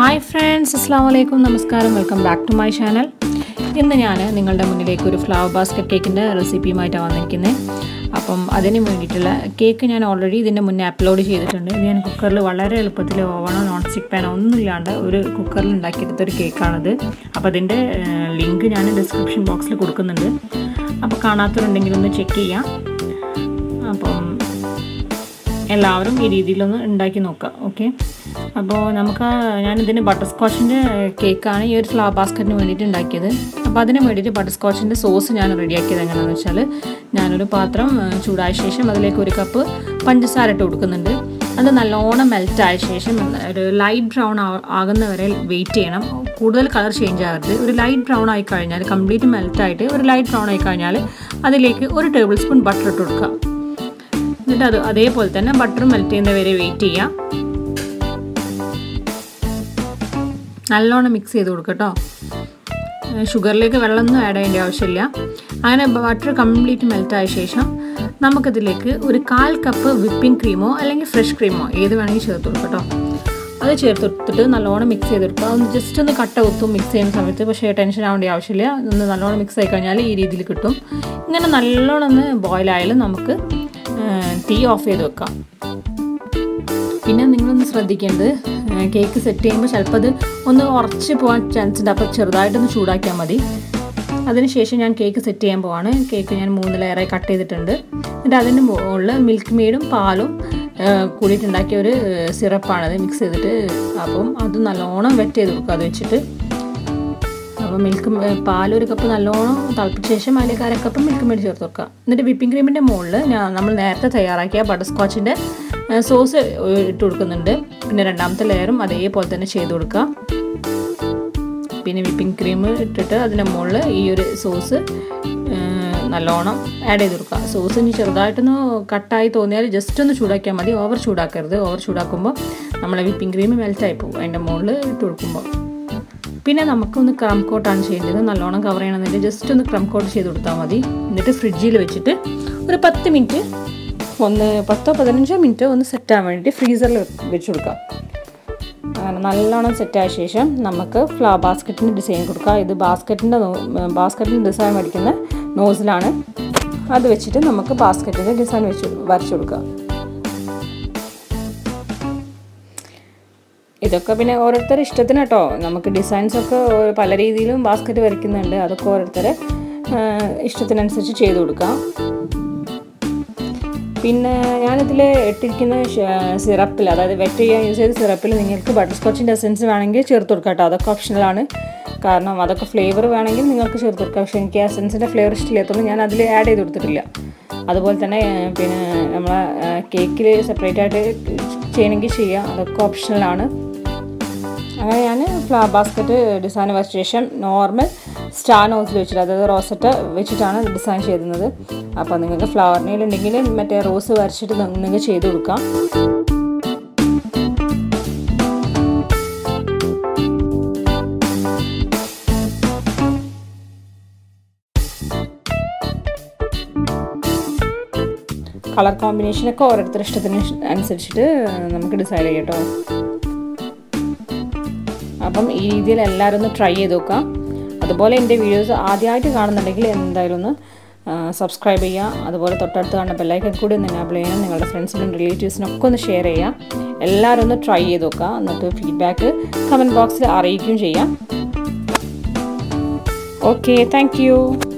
hi friends അസ്സാം വലൈക്കും നമസ്കാരം welcome back to my channel ഇന്ന് ഞാൻ നിങ്ങളുടെ മുന്നിലേക്ക് ഒരു ഫ്ലവർ ബാസ്ക്കറ്റ് കേക്കിൻ്റെ റെസിപ്പിയുമായിട്ടാണ് വന്നിരിക്കുന്നത് അപ്പം അതിന് വേണ്ടിയിട്ടുള്ള കേക്ക് ഞാൻ ഓൾറെഡി ഇതിൻ്റെ മുന്നേ അപ്ലോഡ് ചെയ്തിട്ടുണ്ട് ഇത് ഞാൻ കുക്കറിൽ വളരെ എളുപ്പത്തിൽ ഓവണോ നോൺ സ്റ്റിക്ക് പാനോ ഒന്നും ഇല്ലാണ്ട് ഒരു കുക്കറിൽ ഉണ്ടാക്കിയെടുത്ത ഒരു കേക്കാണിത് അപ്പോൾ അതിൻ്റെ ലിങ്ക് ഞാൻ ഡിസ്ക്രിപ്ഷൻ ബോക്സിൽ കൊടുക്കുന്നുണ്ട് അപ്പോൾ കാണാത്തവരുണ്ടെങ്കിൽ ഒന്ന് ചെക്ക് ചെയ്യാം അപ്പം എല്ലാവരും ഈ രീതിയിലൊന്ന് ഉണ്ടാക്കി നോക്കാം ഓക്കെ അപ്പോൾ നമുക്ക് ഞാനിതിന് ബട്ടർ സ്കോച്ചിൻ്റെ കേക്കാണ് ഈ ഒരു ഫ്ലവർ ബാസ്ക്കറ്റിന് വേണ്ടിയിട്ട് ഉണ്ടാക്കിയത് അപ്പോൾ അതിന് വേണ്ടിയിട്ട് ബട്ടർ സ്കോച്ചിൻ്റെ സോസ് ഞാൻ റെഡിയാക്കിയത് എങ്ങനെയാണെന്ന് വെച്ചാൽ ഞാനൊരു പാത്രം ചൂടായ ശേഷം അതിലേക്ക് ഒരു കപ്പ് പഞ്ചസാര ഇട്ട് കൊടുക്കുന്നുണ്ട് അത് നല്ലോണം മെൽറ്റായ ശേഷം ഒരു ലൈറ്റ് ബ്രൗൺ ആകുന്ന വരെ വെയിറ്റ് ചെയ്യണം കൂടുതൽ കളർ ചേഞ്ച് ആകരുത് ഒരു ലൈറ്റ് ബ്രൗൺ ആയി കഴിഞ്ഞാൽ കംപ്ലീറ്റ് മെൽറ്റായിട്ട് ഒരു ലൈറ്റ് ബ്രൗൺ ആയി കഴിഞ്ഞാൽ അതിലേക്ക് ഒരു ടേബിൾ സ്പൂൺ ബട്ടർ ഇട്ട് കൊടുക്കുക എന്നിട്ട് അത് അതേപോലെ തന്നെ ബട്ടർ മെൽറ്റ് ചെയ്യുന്ന വരെ വെയിറ്റ് ചെയ്യാം നല്ലോണം മിക്സ് ചെയ്ത് കൊടുക്കുക കേട്ടോ ഷുഗറിലേക്ക് വെള്ളമൊന്നും ആഡ് ചെയ്യേണ്ട ആവശ്യമില്ല അങ്ങനെ ബട്ടർ കംപ്ലീറ്റ് മെൽറ്റ് ആയ ശേഷം നമുക്കതിലേക്ക് ഒരു കാൽ കപ്പ് വിപ്പിംഗ് ക്രീമോ അല്ലെങ്കിൽ ഫ്രഷ് ക്രീമോ ഏത് വേണമെങ്കിൽ ചേർത്ത് കൊടുക്കുക കേട്ടോ അത് ചേർത്ത് കൊടുത്തിട്ട് നല്ലോണം മിക്സ് ചെയ്ത് കൊടുക്കുക ഒന്ന് ജസ്റ്റ് ഒന്ന് കട്ട കുത്തും മിക്സ് ചെയ്യുന്ന സമയത്ത് പക്ഷേ ടെൻഷൻ ആവേണ്ട ആവശ്യമില്ല ഒന്ന് നല്ലോണം മിക്സ് ആയി കഴിഞ്ഞാൽ ഈ രീതിയിൽ കിട്ടും ഇങ്ങനെ നല്ലോണം ഒന്ന് ബോയിലായാലും നമുക്ക് തീ ഓഫ് ചെയ്ത് വെക്കാം പിന്നെ നിങ്ങളൊന്ന് ശ്രദ്ധിക്കേണ്ടത് കേക്ക് സെറ്റ് ചെയ്യുമ്പോൾ ചിലപ്പോൾ അത് ഒന്ന് ഉറച്ച് പോകാൻ ചാൻസ് ഉണ്ട് അപ്പോൾ ചെറുതായിട്ടൊന്ന് ചൂടാക്കിയാൽ മതി അതിനുശേഷം ഞാൻ കേക്ക് സെറ്റ് ചെയ്യാൻ പോവാണ് കേക്ക് ഞാൻ മൂന്ന് ലെയറായി കട്ട് ചെയ്തിട്ടുണ്ട് എന്നിട്ട് അതിൻ്റെ മുകളിൽ മിൽക്ക് മെയ്ഡും പാലും കൂടിയിട്ടുണ്ടാക്കിയ ഒരു സിറപ്പാണത് മിക്സ് ചെയ്തിട്ട് അപ്പം അത് നല്ലോണം വെറ്റ് ചെയ്ത് കൊടുക്കുക അത് വെച്ചിട്ട് അപ്പോൾ മിൽക്ക് പാലൊരു കപ്പ് നല്ലോണം തിളപ്പിച്ച ശേഷം അതിലേക്ക് അര കപ്പ് മിൽക്ക് മെയ്ഡ് ചേർത്ത് കൊടുക്കുക എന്നിട്ട് വിപ്പിംഗ് ക്രീമിൻ്റെ മുകളിൽ ഞാൻ നമ്മൾ നേരത്തെ തയ്യാറാക്കിയ ബട്ടർ സ്കോച്ചിൻ്റെ സോസ് ഇട്ട് കൊടുക്കുന്നുണ്ട് പിന്നെ രണ്ടാമത്തെ ലെയറും അതേപോലെ തന്നെ ചെയ്ത് കൊടുക്കുക പിന്നെ വിപ്പിംഗ് ക്രീം ഇട്ടിട്ട് അതിൻ്റെ മുകളിൽ ഈ ഒരു സോസ് നല്ലോണം ആഡ് ചെയ്ത് കൊടുക്കുക സോസ് ഇനി ചെറുതായിട്ടൊന്ന് കട്ടായി തോന്നിയാൽ ജസ്റ്റ് ഒന്ന് ചൂടാക്കിയാൽ മതി ഓവർ ചൂടാക്കരുത് ഓവർ ചൂടാക്കുമ്പോൾ നമ്മളെ വിപ്പിംഗ് ക്രീം മെൽറ്റായി പോകും അതിൻ്റെ മുകളിൽ ഇട്ട് കൊടുക്കുമ്പോൾ പിന്നെ നമുക്കൊന്ന് ക്രം കോട്ടാണ് ചെയ്യേണ്ടത് നല്ലോണം കവർ ചെയ്യണമെന്നില്ല ജസ്റ്റ് ഒന്ന് ക്രം കോട്ട് ചെയ്ത് കൊടുത്താൽ മതി എന്നിട്ട് ഫ്രിഡ്ജിൽ വെച്ചിട്ട് ഒരു പത്ത് മിനിറ്റ് ഒന്ന് പത്തോ പതിനഞ്ചോ മിനിറ്റ് ഒന്ന് സെറ്റാകാൻ വേണ്ടിയിട്ട് ഫ്രീസറിൽ വെച്ച് കൊടുക്കാം അങ്ങനെ നല്ലോണം സെറ്റായ ശേഷം നമുക്ക് ഫ്ലവർ ബാസ്ക്കറ്റിന് ഡിസൈൻ കൊടുക്കാം ഇത് ബാസ്ക്കറ്റിൻ്റെ ബാസ്ക്കറ്റിന് ഡിസൈൻ വരയ്ക്കുന്ന നോസിലാണ് അത് വെച്ചിട്ട് നമുക്ക് ബാസ്ക്കറ്റിൻ്റെ ഡിസൈൻ വെച്ച് വരച്ചു കൊടുക്കാം ഇതൊക്കെ പിന്നെ ഓരോരുത്തർ ഇഷ്ടത്തിന് കേട്ടോ നമുക്ക് ഡിസൈൻസ് ഒക്കെ പല രീതിയിലും ബാസ്ക്കറ്റ് വരയ്ക്കുന്നുണ്ട് അതൊക്കെ ഓരോരുത്തരെ ഇഷ്ടത്തിനനുസരിച്ച് ചെയ്ത് കൊടുക്കാം പിന്നെ ഞാനിതിൽ ഇട്ടിരിക്കുന്ന സിറപ്പിൽ അതായത് വെറ്റ് ചെയ്യാൻ യൂസ് ചെയ്ത സിറപ്പിൽ നിങ്ങൾക്ക് ബട്ടർ സ്കോച്ചിൻ്റെ എസൻസ് വേണമെങ്കിൽ ചേർത്ത് കൊടുക്കാം കേട്ടോ അതൊക്കെ ഓപ്ഷണലാണ് കാരണം അതൊക്കെ ഫ്ലേവർ വേണമെങ്കിൽ നിങ്ങൾക്ക് ചേർത്ത് കൊടുക്കാം പക്ഷേ എനിക്ക് എസൻസിൻ്റെ ഫ്ലേവർ ഇഷ്ടമില്ലാത്തതുകൊണ്ട് ഞാൻ അതിൽ ആഡ് ചെയ്ത് കൊടുത്തിട്ടില്ല അതുപോലെ തന്നെ പിന്നെ നമ്മളെ കേക്കിൽ സെപ്പറേറ്റ് ആയിട്ട് ചെയ്യണമെങ്കിൽ ചെയ്യാം അതൊക്കെ ഓപ്ഷണലാണ് അങ്ങനെ ഞാൻ ഫ്ലവർ ബാസ്ക്കറ്റ് ഡിസൈൻ വരച്ച ശേഷം നോർമൽ സ്റ്റാർ നോസിൽ വെച്ചിട്ട് അതായത് റോസറ്റ വെച്ചിട്ടാണ് ഡിസൈൻ ചെയ്യുന്നത് അപ്പോൾ നിങ്ങൾക്ക് ഫ്ലവർ നെയിൽ ഉണ്ടെങ്കിൽ മറ്റേ റോസ് വരച്ചിട്ട് നിങ്ങൾക്ക് ചെയ്ത് കൊടുക്കാം കളർ കോമ്പിനേഷനൊക്കെ ഓരോരുത്തരുടെ ഇഷ്ടത്തിന് അനുസരിച്ചിട്ട് നമുക്ക് ഡിസൈഡ് ചെയ്യാം കേട്ടോ അപ്പം ഈ രീതിയിൽ എല്ലാവരും ഒന്ന് ട്രൈ ചെയ്ത് നോക്കാം അതുപോലെ എൻ്റെ വീഡിയോസ് ആദ്യമായിട്ട് കാണുന്നുണ്ടെങ്കിൽ എന്തായാലും ഒന്ന് സബ്സ്ക്രൈബ് ചെയ്യുക അതുപോലെ തൊട്ടടുത്ത് കാണുന്ന ബെല്ലൈക്കൻ കൂടി ഒന്ന് എനാബിൾ ചെയ്യണം നിങ്ങളുടെ ഫ്രണ്ട്സിനും റിലേറ്റീവ്സിനൊക്കെ ഒന്ന് ഷെയർ ചെയ്യാം എല്ലാവരും ഒന്ന് ട്രൈ ചെയ്ത് നോക്കുക എന്നിട്ട് ഫീഡ്ബാക്ക് കമൻറ്റ് ബോക്സിൽ അറിയിക്കുകയും ചെയ്യാം ഓക്കെ താങ്ക്